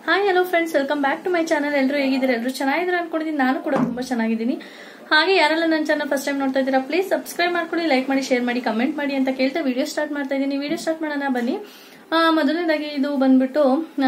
Hi hello friends welcome back to my channel ಎಲ್ಲರೂ ಹೇಗಿದ್ದೀರಾ ಎಲ್ಲರೂ ಚೆನ್ನಾಗಿದ್ದೀರಾ ಅನ್ಕೊಂಡಿದ್ದೀನಿ ನಾನು ಕೂಡ ತುಂಬಾ ಚೆನ್ನಾಗಿದ್ದೀನಿ ಹಾಗೆ ಯಾರೆಲ್ಲ ನನ್ನ ಚಾನಲ್ ಫಸ್ಟ್ ಟೈಮ್ ನೋಡ್ತಾ ಇದ್ದೀರಾ ಪ್ಲೀಸ್ ಸಬ್ಸ್ಕ್ರೈಬ್ ಮಾಡ್ಕೊಳ್ಳಿ ಲೈಕ್ ಮಾಡಿ ಶೇರ್ ಮಾಡಿ ಕಮೆಂಟ್ ಮಾಡಿ ಅಂತ ಕೇಳ್ತಾ ವಿಡಿಯೋ ಸ್ಟಾರ್ಟ್ ಮಾಡ್ತಾ ಇದ್ದೀನಿ ವಿಡಿಯೋ ಸ್ಟಾರ್ಟ್ ಮಾಡೋಣ ಬನ್ನಿ ಆ, ಮೊದಲನೇದಾಗಿ ಇದು ಬಂದ್ಬಿಟ್ಟು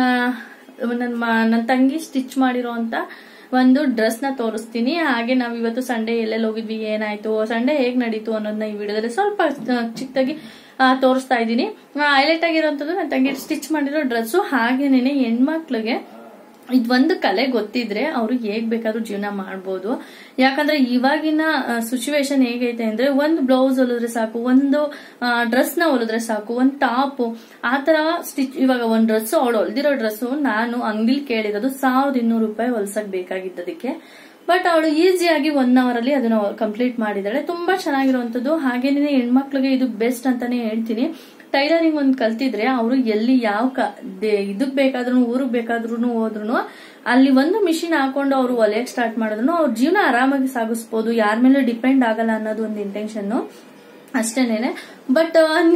ನನ್ನ ನನ್ನ ತಂಗಿ ಸ್ಟಿಚ್ ಮಾಡಿರೋ ಅಂತ ಒಂದು ಡ್ರೆಸ್ ನ ತೋರಿಸ್ತೀನಿ ಹಾಗೆ ನಾವ್ ಇವತ್ತು ಸಂಡೇ ಎಲ್ಲೆಲ್ಲಿ ಹೋಗಿದ್ವಿ ಏನಾಯ್ತು ಸಂಡೇ ಹೇಗ್ ನಡೀತು ಅನ್ನೋದನ್ನ ಈ ವಿಡಿಯೋದಲ್ಲಿ ಸ್ವಲ್ಪ ಆ, ಚಿಕ್ಕದಾಗಿ ಆ, ತೋರಿಸ್ತಾ ಇದ್ದೀನಿ ಹೈಲೈಟ್ ಆಗಿರೋಂಥದ್ದು ನನ್ನ ತಂಗಿ ಸ್ಟಿಚ್ ಮಾಡಿರೋ ಡ್ರೆಸ್ಸು ಹಾಗೇನೆ ಹೆಣ್ಮಕ್ಳಿಗೆ ಇದೊಂದು ಕಲೆ ಗೊತ್ತಿದ್ರೆ ಅವರು ಹೇಗ್ ಬೇಕಾದ್ರೂ ಜೀವನ ಮಾಡ್ಬೋದು ಯಾಕಂದ್ರೆ ಇವಾಗಿನ ಸಿಚುವೇಶನ್ ಹೇಗೈತೆ ಅಂದ್ರೆ ಒಂದು ಬ್ಲೌಸ್ ಹೊಲಿದ್ರೆ ಸಾಕು ಒಂದು ಡ್ರೆಸ್ ನ ಹೊಲಿದ್ರೆ ಸಾಕು ಒಂದು ಟಾಪ್ ಆ ತರ ಸ್ಟಿಚ್ ಇವಾಗ ಒಂದ್ ಡ್ರೆಸ್ ಅವಳು ಹೊಲ್ದಿರೋ ಡ್ರೆಸ್ ನಾನು ಅಂಗಡಿಲಿ ಕೇಳಿರೋದು ಸಾವಿರದ ಇನ್ನೂರು ರೂಪಾಯಿ ಹೊಲ್ಸಕ್ ಬೇಕಾಗಿದ್ದದಕ್ಕೆ ಬಟ್ ಅವಳು ಈಸಿಯಾಗಿ ಒನ್ ಅವರ್ ಅಲ್ಲಿ ಅದನ್ನ ಕಂಪ್ಲೀಟ್ ಮಾಡಿದಾಳೆ ತುಂಬಾ ಚೆನ್ನಾಗಿರುವಂತದ್ದು ಹಾಗೇನೆ ಹೆಣ್ಮಕ್ಳಿಗೆ ಇದು ಬೆಸ್ಟ್ ಅಂತಾನೆ ಹೇಳ್ತೀನಿ ಟೈಲರಿಂಗ್ ಒಂದ್ ಕಲ್ತಿದ್ರೆ ಅವರು ಎಲ್ಲಿ ಯಾವ ಕ- ದೇ- ಇದಕ್ ಬೇಕಾದ್ರೂ ಊರಿಗೆ ಬೇಕಾದ್ರೂ ಹೋದ್ರು ಅಲ್ಲಿ ಒಂದು ಮಿಷಿನ್ ಹಾಕೊಂಡು ಅವರು ಒಲೆಯಕ್ ಸ್ಟಾರ್ಟ್ ಮಾಡಿದ್ರು ಅವ್ರ ಜೀವನ ಆರಾಮಾಗಿ ಸಾಗಿಸ್ಬೋದು ಯಾರ ಮೇಲೆ ಡಿಪೆಂಡ್ ಆಗಲ್ಲ ಅನ್ನೋದು ಒಂದು ಇಂಟೆನ್ಷನ್ ಅಷ್ಟೇನೇನೆ ಬಟ್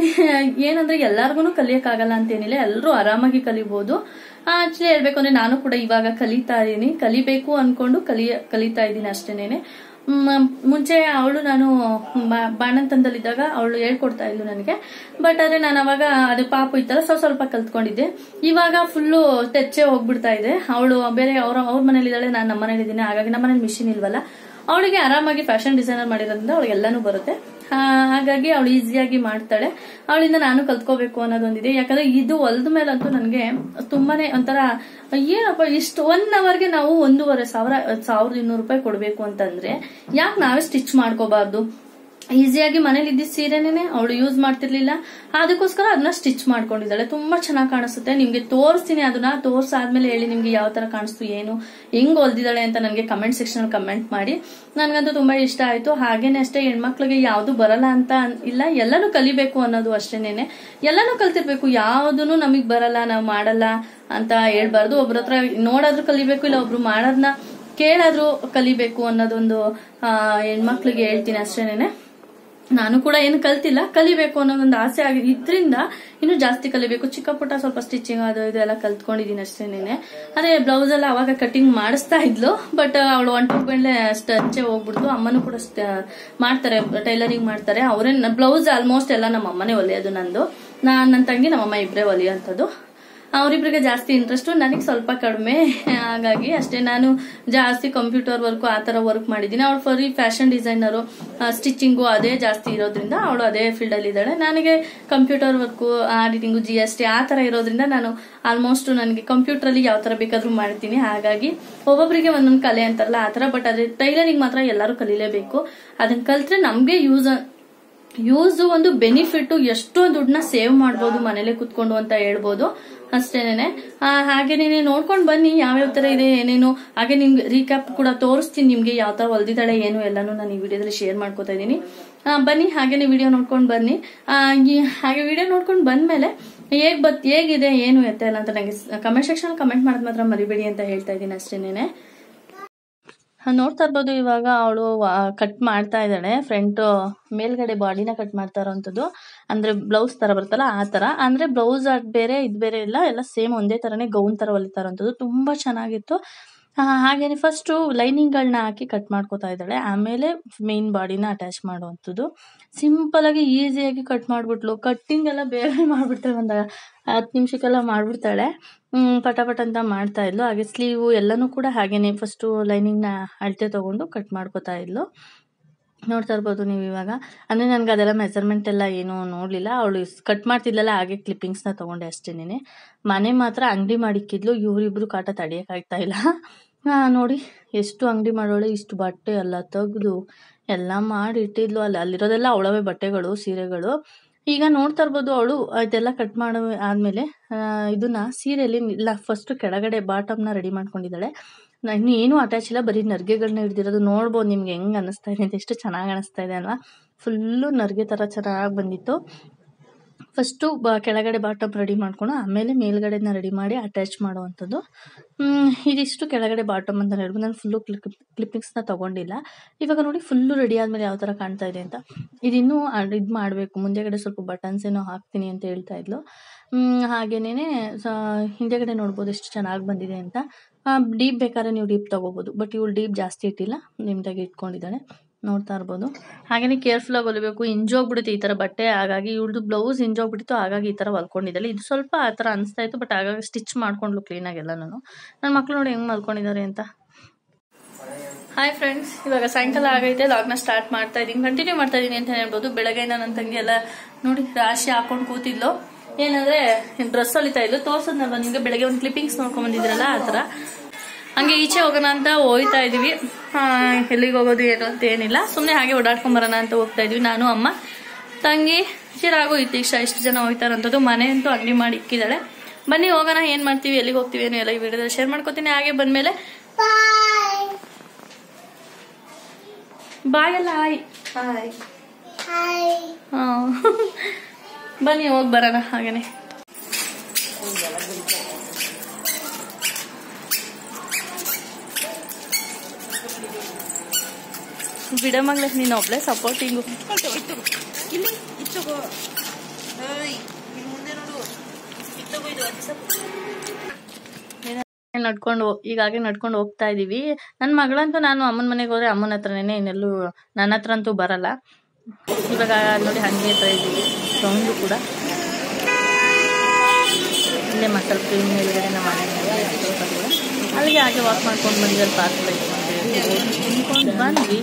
ಏನಂದ್ರೆ ಎಲ್ಲಾರ್ಗು ಕಲಿಯಕ್ಕಾಗಲ್ಲ ಅಂತೇನಿಲ್ಲ ಎಲ್ಲರೂ ಆರಾಮಾಗಿ ಕಲಿಬಹುದು ಆಕ್ಚುಲಿ ಹೇಳ್ಬೇಕು ಅಂದ್ರೆ ನಾನು ಕೂಡ ಇವಾಗ ಕಲಿತಾ ಇದೀನಿ ಕಲಿಬೇಕು ಅನ್ಕೊಂಡು ಕಲಿಯ ಕಲಿತಾ ಇದ್ದೀನಿ ಅಷ್ಟೇನೇನೆ ಮ್, ಮುಂಚೆ ಅವಳು ನಾನು ಬಾ- ಬಾಣಂತನದಲ್ಲಿದ್ದಾಗ ಅವಳು ಹೇಳ್ಕೊಡ್ತಾ ಇದ್ಲು ನನಗೆ ಬಟ್ ಆದ್ರೆ ನಾನು ಅವಾಗ ಅದು ಪಾಪು ಇತ್ತಲ್ಲ ಸ್ವಲ್ಪ ಸ್ವಲ್ಪ ಕಲ್ತ್ಕೊಂಡಿದ್ದೆ ಇವಾಗ ಫುಲ್ಲು ತೆಚ್ಚೆ ಹೋಗ್ಬಿಡ್ತಾ ಇದೆ ಅವಳು ಬೇರೆ ಅವ್ರ ಅವ್ರ ಮನೇಲಿ ಇದ್ದಾಳೆ ನಾನು ನಮ್ಮ ಮನೇಲಿ ಇದ್ದೀನಿ ಹಾಗಾಗಿ ನಮ್ಮ ಮನೇಲಿ ಮಿಷಿನ್ ಇಲ್ವಲ್ಲ ಅವಳಿಗೆ ಆರಾಮಾಗಿ ಫ್ಯಾಷನ್ ಡಿಸೈನರ್ ಮಾಡಿರೋದ್ರಿಂದ ಅವಳಿಗೆ ಎಲ್ಲಾನು ಬರುತ್ತೆ ಆ, ಹಾಗಾಗಿ ಅವಳು ಈಸಿಯಾಗಿ ಮಾಡ್ತಾಳೆ ಅವಳಿಂದ ನಾನು ಕಲ್ತ್ಕೋಬೇಕು ಅನ್ನೋದೊಂದಿದೆ ಯಾಕಂದ್ರೆ ಇದು ಹೊಲ್ದ ಮೇಲಂತೂ ನನಗೆ ತುಂಬಾನೇ ಒಂಥರ ಏನಪ್ಪ ಇಷ್ಟು ಒನ್ ಅವರ್ಗೆ ನಾವು ಒಂದೂವರೆ ಸಾವಿರ ಸಾವಿರದ ಇನ್ನೂರು ರೂಪಾಯಿ ಕೊಡ್ಬೇಕು ಅಂತಂದ್ರೆ ಯಾಕೆ ನಾವೇ ಸ್ಟಿಚ್ ಮಾಡ್ಕೋಬಾರ್ದು ಈಸಿಯಾಗಿ ಮನೇಲಿ ಇದ್ದಿದ್ದ ಸೀರೆನೇ ಅವಳು ಯೂಸ್ ಮಾಡ್ತಿರ್ಲಿಲ್ಲ ಅದಕ್ಕೋಸ್ಕರ ಅದನ್ನ ಸ್ಟಿಚ್ ಮಾಡ್ಕೊಂಡಿದ್ದಾಳೆ ತುಂಬಾ ಚೆನ್ನಾಗಿ ಕಾಣಿಸುತ್ತೆ ನಿಮ್ಗೆ ತೋರಿಸ್ತೀನಿ ಅದನ್ನ ತೋರ್ಸಾದ್ಮೇಲೆ ಹೇಳಿ ನಿಮ್ಗೆ ಯಾವ ತರ ಕಾಣಿಸ್ತು ಏನು ಹೆಂಗ್ ಹೊಲ್ದಿದ್ದಾಳೆ ಅಂತ ನನಗೆ ಕಮೆಂಟ್ ಸೆಕ್ಷನ್ ಅಲ್ಲಿ ಕಮೆಂಟ್ ಮಾಡಿ ನನ್ಗಂತೂ ತುಂಬಾ ಇಷ್ಟ ಆಯ್ತು ಹಾಗೇನೆ ಅಷ್ಟೇ ಹೆಣ್ಮಕ್ಳಿಗೆ ಯಾವ್ದು ಬರಲ್ಲ ಅಂತ ಅನ್- ಇಲ್ಲ ಎಲ್ಲಾನು ಕಲಿಬೇಕು ಅನ್ನೋದು ಅಷ್ಟೇನೇನೆ ಎಲ್ಲಾನು ಕಲ್ತಿರ್ಬೇಕು ಯಾವ್ದೂನು ನಮಗ್ ಬರಲ್ಲ ನಾವು ಮಾಡಲ್ಲ ಅಂತ ಹೇಳ್ಬಾರ್ದು ಒಬ್ರ ಹತ್ರ ನೋಡಾದ್ರೂ ಕಲಿಬೇಕು ಇಲ್ಲ ಒಬ್ರು ಮಾಡೋದನ್ನ ಕೇಳಾದ್ರೂ ಕಲಿಬೇಕು ಅನ್ನೋದೊಂದು ಆ, ಹೆಣ್ಮಕ್ಳಿಗೆ ಹೇಳ್ತೀನಿ ಅಷ್ಟೇನೇನೆ ನಾನು ಕೂಡ ಏನು ಕಲ್ತಿಲ್ಲ ಕಲಿಬೇಕು ಅನ್ನೋದೊಂದು ಆಸೆ ಆಗಿ ಇದ್ರಿಂದ ಇನ್ನು ಜಾಸ್ತಿ ಕಲಿಬೇಕು ಚಿಕ್ಕ ಪುಟ್ಟ ಸ್ವಲ್ಪ ಸ್ಟಿಚಿಂಗ್ ಅದು ಇದು ಎಲ್ಲ ಕಲ್ತ್ಕೊಂಡಿದೀನಿ ಅಷ್ಟೇನೇನೆ ಅದೇ ಬ್ಲೌಸ್ ಎಲ್ಲ ಅವಾಗ ಕಟಿಂಗ್ ಮಾಡಿಸ್ತಾ ಇದ್ಲು ಬಟ್ ಅವಳು ಒಂಟು ಮೇಲೆ ಸ್ಟಚ್ಚೆ ಹೋಗ್ಬಿಡ್ತು ಅಮ್ಮನೂ ಕೂಡ ಸ್ಟ್- ಮಾಡ್ತಾರೆ ಟೈಲರಿಂಗ್ ಮಾಡ್ತಾರೆ ಅವರೇ ಬ್ಲೌಸ್ ಆಲ್ಮೋಸ್ಟ್ ಎಲ್ಲ ನಮ್ಮ ಅಮ್ಮನೇ ಹೊಲಿಯೋದು ನಂದು ನಾನ್ ನನ್ನ ತಂಗಿ ನಮ್ಮಮ್ಮ ಇಬ್ಬರೇ ಹೊಲಿಯೋಂಥದ್ದು ಅವರಿಬ್ರಿಗೆ ಜಾಸ್ತಿ ಇಂಟ್ರೆಸ್ಟ್ ನನಗೆ ಸ್ವಲ್ಪ ಕಡಿಮೆ ಹಾಗಾಗಿ ಅಷ್ಟೇ ನಾನು ಜಾಸ್ತಿ ಕಂಪ್ಯೂಟರ್ ವರ್ಕ್ ಆ ತರ ವರ್ಕ್ ಮಾಡಿದ್ದೀನಿ ಅವಳು ಫರಿ ಫ್ಯಾಷನ್ ಡಿಸೈನರು ಸ್ಟಿಚಿಂಗು ಅದೇ ಜಾಸ್ತಿ ಇರೋದ್ರಿಂದ ಅವಳು ಅದೇ ಫೀಲ್ಡ್ ಅಲ್ಲಿ ಇದ್ದಾಳೆ ನನಗೆ computer work auditing G S T ಆ ತರ ಇರೋದ್ರಿಂದ ನಾನು ಆಲ್ಮೋಸ್ಟ್ ನನಗೆ ಕಂಪ್ಯೂಟರ್ ಅಲ್ಲಿ ಯಾವ ತರ ಬೇಕಾದ್ರೂ ಮಾಡ್ತೀನಿ ಹಾಗಾಗಿ ಒಬ್ಬೊಬ್ಬರಿಗೆ ಒಂದೊಂದು ಕಲೆ ಅಂತಾರಲ್ಲ ಆ ತರ ಬಟ್ ಅದೇ ಟೈಲರಿಂಗ್ ಮಾತ್ರ ಎಲ್ಲರೂ ಕಲೀಲೇಬೇಕು ಅದನ್ನ ಕಲ್ತ್ರೆ ನಮ್ಗೆ ಯೂಸ್ ಯೂಸ್ ಒಂದು ಬೆನಿಫಿಟ್ ಎಷ್ಟೋ ದುಡ್ಡನ್ನ ಸೇವ್ ಮಾಡ್ಬೋದು ಮನೇಲೆ ಕುತ್ಕೊಂಡು ಅಂತ ಹೇಳ್ಬೋದು ಅಷ್ಟೇನೆ ಹಾಗೇನೆ ನೋಡ್ಕೊಂಡು ಬನ್ನಿ ಯಾವ್ಯಾವ ತರ ಇದೆ ಏನೇನು ಹಾಗೆ ನಿಮ್ಗೆ ರೀಕ್ಯಾಪ್ ಕೂಡ ತೋರಿಸ್ತೀನಿ ನಿಮ್ಗೆ ಯಾವ ತರ ಹೊಲ್ದಿದ್ದಾಳೆ ಏನು ಎಲ್ಲಾನು ನಾನು ಈ ವಿಡಿಯೋದಲ್ಲಿ ಶೇರ್ ಮಾಡ್ಕೋತಾ ಇದ್ದೀನಿ ಆ, ಬನ್ನಿ ಹಾಗೇನೆ ವಿಡಿಯೋ ನೋಡ್ಕೊಂಡು ಬನ್ನಿ ಆ, ಈ- ಹಾಗೆ ವಿಡಿಯೋ ನೋಡ್ಕೊಂಡು ಬಂದ್ಮೇಲೆ ಹೇಗ್ ಬತ್ ಹೇಗಿದೆ ಏನು ಎತ್ತ ಇಲ್ಲ ಅಂತ ನನಗೆ ಕಮೆಂಟ್ ಸೆಕ್ಷನ್ ಕಮೆಂಟ್ ಮಾಡೋದ್ ಮಾತ್ರ ಮರಿಬೇಡಿ ಅಂತ ಹೇಳ್ತಾ ಇದ್ದೀನಿ ಅಷ್ಟೇನೆ ಹಾ, ನೋಡ್ತಾ ಇರ್ಬೋದು ಇವಾಗ ಅವಳು ಕಟ್ ಮಾಡ್ತಾ ಇದ್ದಾಳೆ ಫ್ರಂಟ್ ಮೇಲ್ಗಡೆ ಬಾಡಿನ ಕಟ್ ಮಾಡ್ತಾ ಇರೋಂಥದ್ದು ಅಂದ್ರೆ ಬ್ಲೌಸ್ ತರ ಬರುತ್ತಲ್ಲ ಆ ತರ ಅಂದ್ರೆ ಬ್ಲೌಸ್ ಅದ್ ಬೇರೆ ಇದ್ ಬೇರೆ ಇಲ್ಲ ಎಲ್ಲ ಸೇಮ್ ಒಂದೇ ತರನೇ ಗೌನ್ ತರ ಹೊಲಿತಾ ಇರೋಂಥದ್ದು ತುಂಬಾ ಚೆನ್ನಾಗಿತ್ತು ಆ, ಹಾಗೇನೆ ಫಸ್ಟ್ ಲೈನಿಂಗ್ಗಳನ್ನ ಹಾಕಿ ಕಟ್ ಮಾಡ್ಕೋತಾ ಇದ್ದಾಳೆ ಆಮೇಲೆ ಮೇನ್ ಬಾಡಿನ ಅಟ್ಯಾಚ್ ಮಾಡುವಂಥದ್ದು ಸಿಂಪಲ್ ಆಗಿ ಈಸಿಯಾಗಿ ಕಟ್ ಮಾಡ್ಬಿಟ್ಲು ಕಟ್ಟಿಂಗ್ ಎಲ್ಲ ಬೇಗ ಮಾಡ್ಬಿಡ್ತಾಳೆ ಒಂದು ಹತ್ತು ನಿಮಿಷಕ್ಕೆಲ್ಲ ಮಾಡ್ಬಿಡ್ತಾಳೆ ಹ್ಮ್, ಪಟ ಪಟ ಅಂತ ಮಾಡ್ತಾ ಇದ್ಲು ಹಾಗೆ ಸ್ಲೀವು ಎಲ್ಲನೂ ಕೂಡ ಹಾಗೇನೆ ಫಸ್ಟು ಲೈನಿಂಗ್ನ ಅಳತೆ ತಗೊಂಡು ಕಟ್ ಮಾಡ್ಕೋತಾ ಇದ್ಲು ನೋಡ್ತಾ ಇರ್ಬೋದು ನೀವು ಇವಾಗ ಅಂದರೆ ನನಗೆ ಅದೆಲ್ಲ ಮೆಜರ್ಮೆಂಟ್ ಎಲ್ಲ ಏನೂ ನೋಡಲಿಲ್ಲ ಅವಳು ಕಟ್ ಮಾಡ್ತಿದ್ಲಲ್ಲ ಹಾಗೆ ಕ್ಲಿಪ್ಪಿಂಗ್ಸ್ನ ತೊಗೊಂಡೆ ಅಷ್ಟೇನೆ ಮನೆ ಮಾತ್ರ ಅಂಗಡಿ ಮಾಡಿಕ್ಕಿದ್ಲು ಇವರಿಬ್ರು ಕಾಟ ತಡೆಯೋಕ್ಕಾಗ್ತಾ ಇಲ್ಲ ಆ, ನೋಡಿ ಎಷ್ಟು ಅಂಗಡಿ ಮಾಡೋಳೆ ಇಷ್ಟು ಬಟ್ಟೆ ಎಲ್ಲ ತೆಗ್ದು ಎಲ್ಲ ಮಾಡಿ ಇಟ್ಟಿದ್ಲು ಅಲ್ಲಿ ಅಲ್ಲಿರೋದೆಲ್ಲ ಅವಳವೇ ಬಟ್ಟೆಗಳು ಸೀರೆಗಳು ಈಗ ನೋಡ್ತಾ ಇರ್ಬೋದು ಅವಳು ಇದೆಲ್ಲ ಕಟ್ ಮಾಡೋ ಆದಮೇಲೆ ಇದನ್ನ ಸೀರೆಯಲ್ಲಿ ಇಲ್ಲ ಫಸ್ಟ್ ಕೆಳಗಡೆ ಬಾಟಮ್ನ ರೆಡಿ ಮಾಡ್ಕೊಂಡಿದ್ದಾಳೆ ನಾ ಇನ್ನು ಏನೂ ಅಟ್ಯಾಚ್ ಇಲ್ಲ ಬರೀ ನರ್ಗೆಗಳನ್ನ ಹಿಡ್ದಿರೋದು ನೋಡ್ಬೋದು ನಿಮ್ಗೆ ಹೆಂಗೆ ಅನ್ನಿಸ್ತಾ ಇದೆ ಅಂತ ಎಷ್ಟು ಚೆನ್ನಾಗಿ ಅನಿಸ್ತಾ ಇದೆ ಅಲ್ವಾ ಫುಲ್ಲು ನರ್ಗೆ ಥರ ಚೆನ್ನಾಗಿ ಬಂದಿತ್ತು ಫಸ್ಟು ಬ ಕೆಳಗಡೆ ಬಾಟಮ್ ರೆಡಿ ಮಾಡ್ಕೊಂಡು ಆಮೇಲೆ ಮೇಲ್ಗಡೆನ ರೆಡಿ ಮಾಡಿ ಅಟ್ಯಾಚ್ ಮಾಡುವಂಥದ್ದು ಮ್, ಇದಿಷ್ಟು ಕೆಳಗಡೆ ಬಾಟಮ್ ಅಂತ ಹೇಳ್ಬೋದು ನಾನು ಫುಲ್ಲು ಕ್ಲಿಪ್ ಕ್ಲಿಪ್ಪಿಂಗ್ಸ್ನ ತೊಗೊಂಡಿಲ್ಲ ಇವಾಗ ನೋಡಿ ಫುಲ್ಲು ರೆಡಿ ಆದಮೇಲೆ ಯಾವ ಥರ ಕಾಣ್ತಾ ಇದೆ ಅಂತ ಇದಿನ್ನೂ ಇದು ಮಾಡಬೇಕು ಮುಂದೆಗಡೆ ಸ್ವಲ್ಪ ಬಟನ್ಸ್ ಏನೋ ಹಾಕ್ತೀನಿ ಅಂತ ಹೇಳ್ತಾ ಇದ್ಲು ಹಾಗೇನೇ ಹಿಂದೆಗಡೆ ನೋಡ್ಬೋದು ಎಷ್ಟು ಚೆನ್ನಾಗಿ ಬಂದಿದೆ ಅಂತ ಡೀಪ್ ಬೇಕಾದ್ರೆ ನೀವು ಡೀಪ್ ತೊಗೋಬೋದು ಬಟ್ ಇವಳು ಡೀಪ್ ಜಾಸ್ತಿ ಇಟ್ಟಿಲ್ಲ ನಿಮ್ದಾಗೆ ಇಟ್ಕೊಂಡಿದ್ದಾಳೆ ನೋಡ್ತಾ ಇರ್ಬೋದು ಹಾಗೆಯೇ ಕೇರ್ಫುಲ್ಲಾಗಿ ಹೊಲಿಬೇಕು ಇಂಜೋಗ್ಬಿಡುತ್ತೆ ಈ ಥರ ಬಟ್ಟೆ ಹಾಗಾಗಿ ಇವಳ್ದು ಬ್ಲೌಸ್ ಇಂಜೋಗ್ಬಿಟ್ಟಿತ್ತು ಹಾಗಾಗಿ ಈ ಥರ ಹೊಲ್ಕೊಂಡಿದ್ದಾಳೆ ಇದು ಸ್ವಲ್ಪ ಆ ಥರ ಅನಿಸ್ತಾ ಇತ್ತು ಬಟ್ ಹಾಗಾಗಿ ಸ್ಟಿಚ್ ಮಾಡ್ಕೊಂಡ್ಲು ಕ್ಲೀನಾಗೆಲ್ಲ ನಾನು ನನ್ನ ಮಕ್ಳು ನೋಡಿ ಹೆಂಗೆ ಮಲ್ಕೊಂಡಿದ್ದಾರೆ ಅಂತ ಹಾಯ್ ಫ್ರೆಂಡ್ಸ್ ಇವಾಗ ಸಾಯಂಕಾಲ ಆಗೈತೆ ಲಾಗ್ನ ಸ್ಟಾರ್ಟ್ ಮಾಡ್ತಾ ಇದ್ದೀನಿ ಕಂಟಿನ್ಯೂ ಮಾಡ್ತಾ ಇದ್ದೀನಿ ಅಂತ ಹೇಳ್ಬೋದು ಬೆಳಗ್ಗೆಯಿಂದ ನನ್ನ ತಂಗಿ ಎಲ್ಲ ನೋಡಿ ರಾಶಿ ಹಾಕೊಂಡು ಕೂತಿದ್ಲು ಏನಂದ್ರೆ ಡ್ರೆಸ್ ಹೊಲಿತಾ ಇದ್ಲು ತೋರ್ಸದ್ನಲ್ವ ನಿಮ್ಗೆ ಬೆಳಗ್ಗೆ ಒಂದು ಕ್ಲಿಪ್ಪಿಂಗ್ಸ್ ನೋಡ್ಕೊಂಡ್ ಬಂದಿದ್ರಲ್ಲ ಆ ಥರ ಹಂಗೆ ಈಚೆ ಹೋಗೋಣ ಅಂತ ಹೋಯ್ತಾ ಇದೀವಿ ಆ, ಎಲ್ಲಿಗೆ ಹೋಗೋದು ಏನು ಅಂತ ಏನಿಲ್ಲ ಸುಮ್ಮನೆ ಹಾಗೆ ಓಡಾಡ್ಕೊಂಡ್ ಬರೋಣ ಅಂತ ಹೋಗ್ತಾ ಇದೀವಿ ನಾನು ಅಮ್ಮ ತಂಗಿ ಚಿರಾಗು ಇತ್ತೀಕ್ಷ ಎಷ್ಟು ಜನ ಹೋಯ್ತಾರಂಥದ್ದು ಮನೆ ಅಂತೂ ಅಂಗಡಿ ಮಾಡಿ ಇಕ್ಕಿದ್ದಾಳೆ ಬನ್ನಿ ಹೋಗೋಣ ಏನ್ ಮಾಡ್ತೀವಿ ಎಲ್ಲಿಗೆ ಹೋಗ್ತೀವಿ ಏನು ಎಲ್ಲ ಈ ವಿಡಿಯೋದಲ್ಲಿ ಶೇರ್ ಮಾಡ್ಕೊತೀನಿ ಹಾಗೆ ಬಂದ್ಮೇಲೆ ಬಾಯ್ ಅಲ್ಲ ಹಾಯ್ ಹಾಯ್ ಹಾ. ಬನ್ನಿ ಹೋಗಿ ಬರೋಣ ಹಾಗೇನೆ ಬಿಡ ಮಗ್ಲ ನೀನು ಒಬ್ಳೆ ಸಪೋರ್ಟಿಂಗು ಇಲ್ಲಿ ಇಚ್ಚಗೋ ಏಯ್ ಇಲ್ಲಿ ಮುಂದೆ ನೋಡು ಇತ್ತಗೋ ಇದು ಅಜ್ಜ ನಡ್ಕೊಂಡು ಈಗಾಗೆ ನಡ್ಕೊಂಡು ಹೋಗ್ತಾ ಇದೀವಿ ನನ್ನ ಮಗಳಂತೂ ನಾನು ಅಮ್ಮನ ಮನೆಗೆ ಹೋದ್ರೆ ಅಮ್ಮನ ಹತ್ರನೇ ಇನ್ನೆಲ್ಲೂ ನನ್ನ ಹತ್ರ ಅಂತೂ ಬರಲ್ಲ ಇವಾಗ ನೋಡಿ ಹಂಗೆ ಇರ್ತಾ ಇದ್ದೀವಿ ಸೌಂಡು ಕೂಡ ಇಲ್ಲೇ ಮಸಾಲೆ ಕ್ರೀಮ್ ಮೇಲ್ಗಡೆ ನಮ್ಮ ಮನೆ ಮೇಲೆ ಸ್ವಲ್ಪ ದೂರ. ಅಲ್ಲಿಗೆ ಹಾಗೆ ವಾಕ್ ಮಾಡ್ಕೊಂಡು ಬಂದ್ವಿ ಅಲ್ಲಿ ಪಾರ್ಕ್ ಲೈಫ್ ಅಂತ ಹೇಳಿ ತಿನ್ಕೊಂಡು ಬಂದ್ವಿ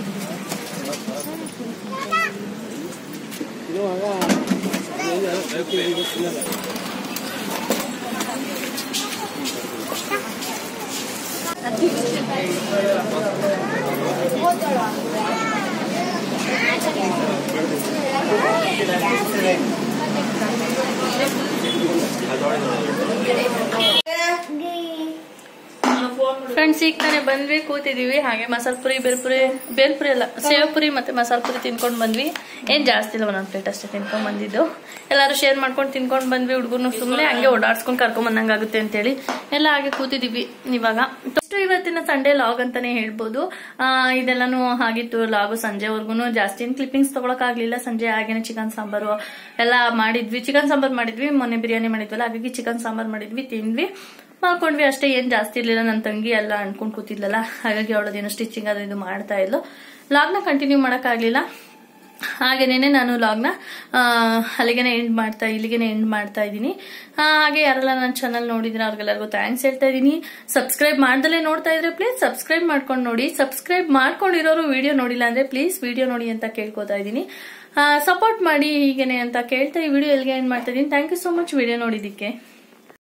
ಫ್ರೆಂಡ್ಸ್ ಈಗ ತಾನೇ ಬಂದ್ವಿ ಕೂತಿದೀವಿ ಹಾಗೆ ಮಸಾಲ ಪುರಿ ಬೇಲ್ಪುರಿ ಬೇಲ್ಪುರಿ ಅಲ್ಲ ಸೇವ್ ಪುರಿ ಮತ್ತೆ ಮಸಾಲ ಪುರಿ ತಿನ್ಕೊಂಡು ಬಂದ್ವಿ ಏನ್ ಜಾಸ್ತಿ ಇಲ್ಲ ಒಂದೊಂದು ಪ್ಲೇಟ್ ಅಷ್ಟೇ ತಿನ್ಕೊಂಡ್ ಬಂದಿದ್ದು ಎಲ್ಲಾರು ಶೇರ್ ಮಾಡ್ಕೊಂಡು ತಿನ್ಕೊಂಡು ಬಂದ್ವಿ ಹುಡುಗರು ಸುಮ್ಮನೆ ಹಂಗೆ ಓಡಾಡ್ಸ್ಕೊಂಡು ಕರ್ಕೊಂಡ್ ಬಂದಂಗಾಗುತ್ತೆ ಅಂತೇಳಿ ಎಲ್ಲ ಹಾಗೆ ಕೂತಿದೀವಿ ಇವಾಗ ಇಷ್ಟು ಇವತ್ತಿನ ಸಂಡೇ ಲಾಗ್ ಅಂತಾನೆ ಹೇಳ್ಬೋದು ಆ, ಇದೆಲ್ಲಾನು ಆಗಿತ್ತು ಲಾಗು ಸಂಜೆವರೆಗೂ ಜಾಸ್ತಿ ಕ್ಲಿಪ್ಪಿಂಗ್ಸ್ ತಗೊಳಕ್ ಆಗ್ಲಿಲ್ಲ ಸಂಜೆ ಹಾಗೇನೆ ಚಿಕನ್ ಸಾಂಬಾರು ಎಲ್ಲ ಮಾಡಿದ್ವಿ ಚಿಕನ್ ಸಾಂಬಾರ್ ಮಾಡಿದ್ವಿ ಮೊನ್ನೆ ಬಿರಿಯಾನಿ ಮಾಡಿದ್ವಲ್ಲ ಹಾಗಾಗಿ ಚಿಕನ್ ಸಾಂಬಾರ್ ಮಾಡಿದ್ವಿ ತಿಂದ್ವಿ ಮಾಡ್ಕೊಂಡ್ವಿ ಅಷ್ಟೇ ಏನ್ ಜಾಸ್ತಿ ಇರ್ಲಿಲ್ಲ ನನ್ನ ತಂಗಿ ಎಲ್ಲ ಅನ್ಕೊಂಡ್ ಕೂತಿದ್ಲಲ್ಲ ಹಾಗಾಗಿ ಅವಳದೇನೋ ಸ್ಟಿಚಿಂಗ್ ಅದು ಇದು ಮಾಡ್ತಾ ಇದ್ಲು ಲಾಗ್ನ ಕಂಟಿನ್ಯೂ ಮಾಡಕ್ಕಾಗ್ಲಿಲ್ಲ ಹಾಗೇನೆ ನಾನು ಲಾಗ್ನ ಅಲ್ಲಿಗೆನೆ ಎಂಡ್ ಮಾಡ್ತಾ ಇಲ್ಲಿಗೆನೆ ಎಂಡ್ ಮಾಡ್ತಾ ಇದ್ದೀನಿ ಹಾಗೆ ಯಾರೆಲ್ಲ ನನ್ನ ಚಾನಲ್ ನೋಡಿದ್ರೆ ಅವ್ರಿಗೆಲ್ಲರಿಗೂ ಥ್ಯಾಂಕ್ಸ್ ಹೇಳ್ತಾ ಇದ್ದೀನಿ ಸಬ್ಸ್ಕ್ರೈಬ್ ಮಾಡ್ದಲೇ ನೋಡ್ತಾ ಇದ್ರೆ ಪ್ಲೀಸ್ ಸಬ್ಸ್ಕ್ರೈಬ್ ಮಾಡ್ಕೊಂಡು ನೋಡಿ ಸಬ್ಸ್ಕ್ರೈಬ್ ಮಾಡ್ಕೊಂಡಿರೋರು ವಿಡಿಯೋ ನೋಡಿಲ್ಲ ಅಂದ್ರೆ ಪ್ಲೀಸ್ ವಿಡಿಯೋ ನೋಡಿ ಅಂತ ಕೇಳ್ಕೊತಾ ಇದ್ದೀನಿ ಸಪೋರ್ಟ್ ಮಾಡಿ ಹೀಗೇನೆ ಅಂತ ಕೇಳ್ತಾ ಈ ವಿಡಿಯೋ ಎಲ್ಲಿಗೆ ಎಂಡ್ ಮಾಡ್ತಾ ಇದ್ದೀನಿ thank you so much video ನೋಡಿದ್ದಕ್ಕೆ